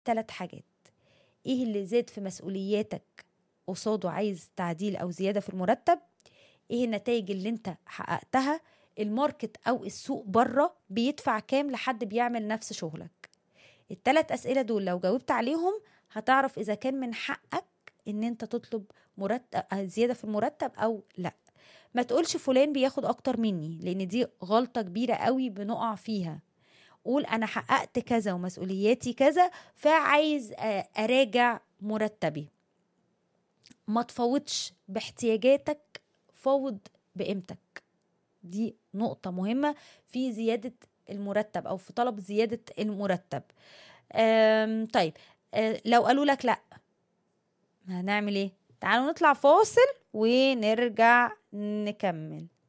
ثلاث حاجات ايه اللي زاد في مسؤولياتك قصاده عايز تعديل او زياده في المرتب ايه النتائج اللي انت حققتها الماركت او السوق بره بيدفع كام لحد بيعمل نفس شغلك الثلاث اسئله دول لو جاوبت عليهم هتعرف اذا كان من حقك ان انت تطلب مرتب زياده في المرتب او لا ما تقولش فلان بياخد اكتر مني لان دي غلطه كبيره قوي بنقع فيها قول انا حققت كذا ومسؤولياتي كذا فعايز اراجع مرتبي ما تفوضش باحتياجاتك فوض بقيمتك دي نقطة مهمة في زيادة المرتب أو في طلب زيادة المرتب طيب لو قالوا لك لأ هنعمل ايه تعالوا نطلع فاصل ونرجع نكمل